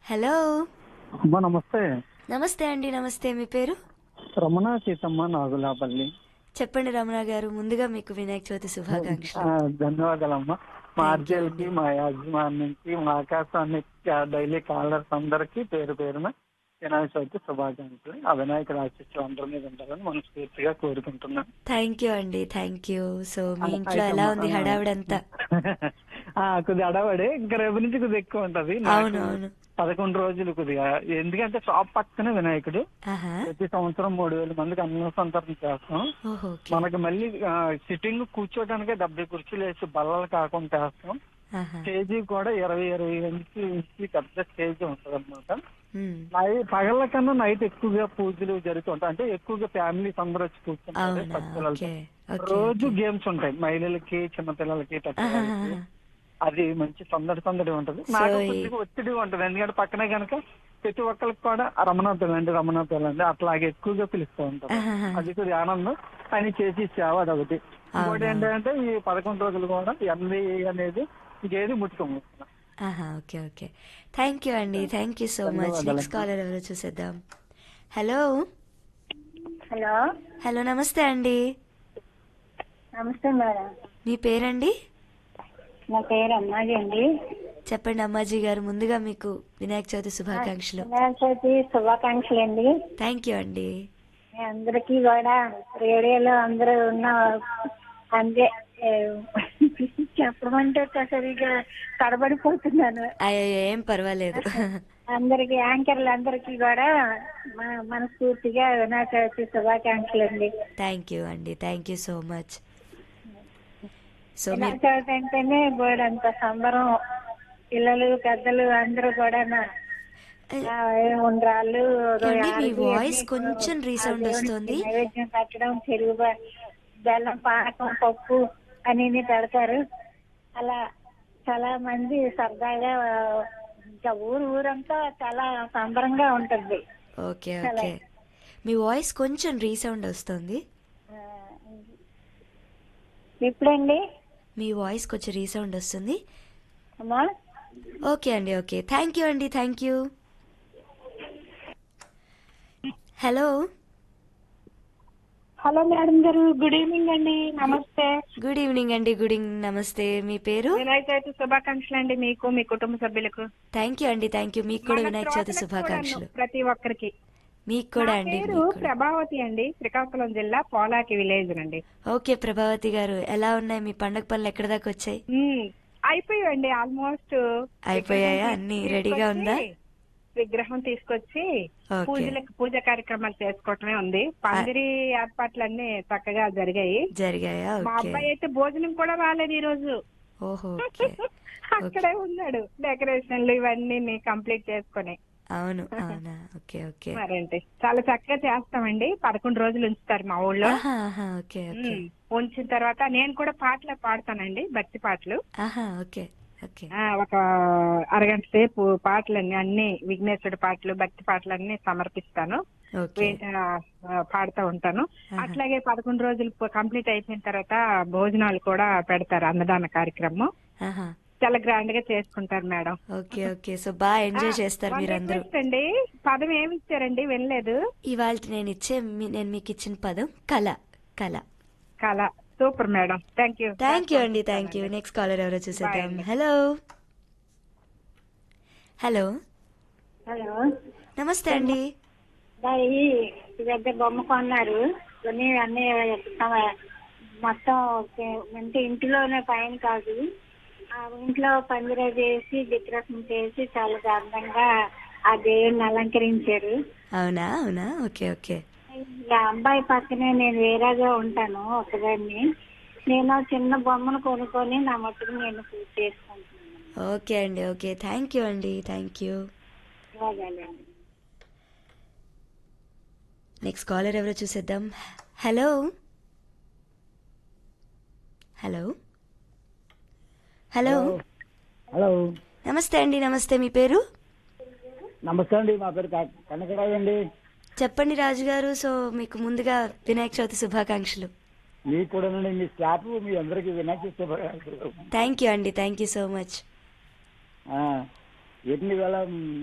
Hello అమ్మా నమస్తే నమస్తే అండి నమస్తే మీ పేరు రమణ సీతమ్మ నాగులాపల్లి చెప్పండి రమణ గారు ముందుగా మీకు వినాయక చవితి ఆ, శుభాకాంక్షలు ధన్యవాదాలమ్మా మా ఆర్జేలకి మా యాజమాన్యానికి మా ఆకాశానికి డైలీ కాలర్స్ అందరికి పేరు పేరున వినాయక చవితి శుభాకాంక్షలు ఆ వినాయకుడు ఆశిస్సులు అందరి మీద ఉండాలని మనస్ఫూర్తిగా కోరుకుంటున్నాను థ్యాంక్ యూ అండి థ్యాంక్ యూ సో మీ ఇంట్లో ఎలా ఉంది హడావిడంతా ఆ, కొద్దిగా అడవడే ఇంకా రేపు నుంచి కొద్దిగా ఎక్కువ ఉంటది నాకు అవును అవును పదకొండు రోజులు కొద్దిగా ఎందుకంటే షాప్ పక్కనే వినాయకుడు ఆహా ప్రతి సంవత్సరం మూడు వేల మందికి అన్న సంతరణ చేస్తాం ఓహో ఓకే మనకి మళ్ళీ సిట్టింగ్ కూర్చోటానికి డెబ్బై కుర్చీలు వేసి బల్లలు కాకుండా వేస్తాం ఆహా స్టేజీ కూడా ఇరవై ఇరవై ఇంచి ఇంచి పెద్ద స్టేజ్ ఉంటది అనమాట ఉమ్. పగల కన్నా నైట్ ఎక్కువగా పూజలు జరుగుతుంటాయి అంటే ఎక్కువగా ఫ్యామిలీస్ అందరూ వచ్చి కూర్చుంటారు అవునా పసిపిల్లలతో. ఓకే ఓకే రోజు గేమ్స్ ఉంటాయి మహిళలకి చిన్నపిల్లలకి పెద్దవాళ్ళకి ఆహాహా. అది మంచి సందడి సందడి ఉంటది నాకు ఈ- కొద్దిగా ఒత్తిడి ఉంటది ఎందుకంటే పక్కనే కనుక ప్రతి ఒక్కరికి కూడా రమణ పిల్లండి రమణ పిల్లండి అట్లాగే ఎక్కువగా పిలుస్తూ ఉంటారు ఆహాహా. అది కొద్దిగా ఆనందం అని చేసి సేవ అదొకటి ఇంకోటి అవునా. ఏంటంటే ఈ పదకొండు రోజులు కూడా ఎన్వి అనేది ఇంకేది ముట్టుకోము ఆహా ఓకే ఓకే థ్యాంక్ యూ అండి థ్యాంక్ యూ సో మచ్ ధన్యవాదాలు. నెక్స్ట్ కాలర్ ఎవరో చూసేద్దాం హలో హలో హలో నమస్తే అండి నమస్తే మేడం మీ పేరండి నా పేరు అమ్మాజీ అండి చెప్పండి అమ్మాజీ గారు ముందుగా మీకు వినాయక చవితి శుభాకాంక్షలు వినాయక చవితి శుభాకాంక్షలు అండి థ్యాంక్ యూ అండి మీ అందరికీ కూడా రేడియోలో అందరూ ఉన్న అందే ఏ, చెప్పమంటే సరిగా తడబడిపోతున్నాను అయ్యో ఏం పర్వాలేదు అందరికి యాంకర్లు అందరికీ కూడా మ- మనస్ఫూర్తిగా వినాయక చవితి శుభాకాంక్షలు అండి థ్యాంక్ యూ అండి thank you so much so Vinayaka మీరు చవితి అంటేనే బోర్డంత సంబరం పిల్లలు పెద్దలు అందరూ కూడా ఆ, ఉండ్రాళ్ళు ఏమండి, మీ అరటి వాయిస్ అన్ని కొంచెం రీసౌండ్ ఆ దేవునికి వస్తోంది. నైవేద్యం పెట్టడం చెరుగు బ- బెల్లం పానకం పప్పు అని పెడతారు అలా చాలా మంది సరదాగా ఆ, ఇంకా ఊరు ఊరంతా చాలా సంబరంగా ఉంటుంది ఓకే ఓకే మీ వాయిస్ కొంచెం రీసౌండ్ వస్తుంది ఆ, ఇప్పుడండి మీ వాయిస్ కొంచెం రీసౌండ్ వస్తుంది అమ్మా ఓకే అండి ఓకే థ్యాంక్ యూ అండి thank you hello hello madam గారు గుడ్ ఈవినింగ్ అండి నమస్తే గుడ్ ఈవినింగ్ అండి గుడ్ ఈవినింగ్ నమస్తే మీ పేరు వినాయక చవితి శుభాకాంక్షలు అండి మీకు మీ కుటుంబ సభ్యులకు థ్యాంక్ యూ అండి థ్యాంక్ యూ మీకు కూడా మన వినాయక చవితి శ్రోతలకు శుభాకాంక్షలు కూడాను, ప్రతి ఒక్కరికి మీకు కూడా నా అండి పేరు మీకు కూడా. ప్రభావతి అండి శ్రీకాకుళం జిల్లా పోలాకి విలేజ్ అండి ఓకే ప్రభావతి గారు ఎలా ఉన్నాయి మీ పండగ పనులు ఎక్కడి దాకా వచ్చాయి అయిపోయాయండి ఆల్మోస్ట్ అయిపోయాయా? అన్ని రెడీగా ఉందా? విగ్రహం తీసుకొచ్చి ఓకే. పూజలకు పూజ కార్యక్రమాలు చేసుకోవటమే ఉంది పందిరి ఏర్పాట్లన్నీ చక్కగా జరిగాయి జరిగాయా మా ఓకే అబ్బాయి అయితే భోజనం కూడా రాలేదు ఈ రోజు ఓహో ఓకే అక్కడే ఉన్నాడు డెకరేషన్లు ఇవన్నీ కంప్లీట్ చేసుకొని అవును అవునా ఓకే ఓకే మరేంటి చాలా చక్కగా చేస్తామండి పదకొండు రోజులు ఉంచుతారు మా ఊళ్ళో ఆహా ఆహా ఓకే ఓకే ఉమ్, ఉంచిన తర్వాత నేను కూడా పాటలు పాడతానండి భక్తి పాటలు ఆహా ఓకే ఓకే ఆ, ఒక అరగంట సేపు పాటలన్నీ అన్ని విఘ్నేశ్వరుడి పాటలు భక్తి పాటలు అన్ని సమర్పిస్తాను ఓకే వే- ఆ, ఆ, పాడుతూ ఉంటాను అట్లాగే పదకొండు రోజులు కంప్లీట్ అయిపోయిన తర్వాత భోజనాలు కూడా పెడతారు అన్నదాన కార్యక్రమం ఆహా చాలా గ్రాండ్ గా చేసుకుంటారు మేడం ఓకే ఓకే సో బాగా ఎంజాయ్ చేస్తారు One మీరందరూ request అండి పదం ఏమి ఇచ్చారండి వినలేదు ఇవాళ నేను ఇచ్చే మీ- నేను మీకు ఇచ్చిన పదం కళ కళ కళ super madam thank you thank you అండి థ్యాంక్ యూ నెక్స్ట్ కాలర్ ఎవరో చూసేద్దాం హలో హలో హలో నమస్తే అండి ఈ పెద్ద బొమ్మ కొన్నారు కొని అన్ని సమ- మొత్తం ఒక- అంటే ఇంటిలోనే పైన కాదు ఆ ఇంట్లో పందిర చేసి డెకరేషన్ చేసి చాలా అందంగా ఆ దేవుడిని అలంకరించారు అవునా అవునా ఓకే ఓకే ఇంకా అబ్బాయి పక్కనే నేను వేరేగా ఉంటాను ఒకదాన్ని నేను చిన్న బొమ్మను కొనుక్కొని నా మట్టుకు నేను పూజ చేసుకుంటున్నాను ఓకే అండి ఓకే థ్యాంక్ యూ అండి థ్యాంక్ యూ అలాగేనండి. నెక్స్ట్ కాలర్ ఎవరో చూసేద్దాం హలో హలో హలో హలో నమస్తే అండి నమస్తే మీ పేరు నమస్తే అండి మా పేరు కనకరావు అండి చెప్పండి రాజు గారు సో మీకు ముందుగా వినాయక చవితి శుభాకాంక్షలు మీకు కూడా మీ స్టాఫ్ మీ అందరికి వినాయక శుభాకాంక్షలు థ్యాంక్ యూ అండి థ్యాంక్ యూ సో మచ్ ఎన్ని వేల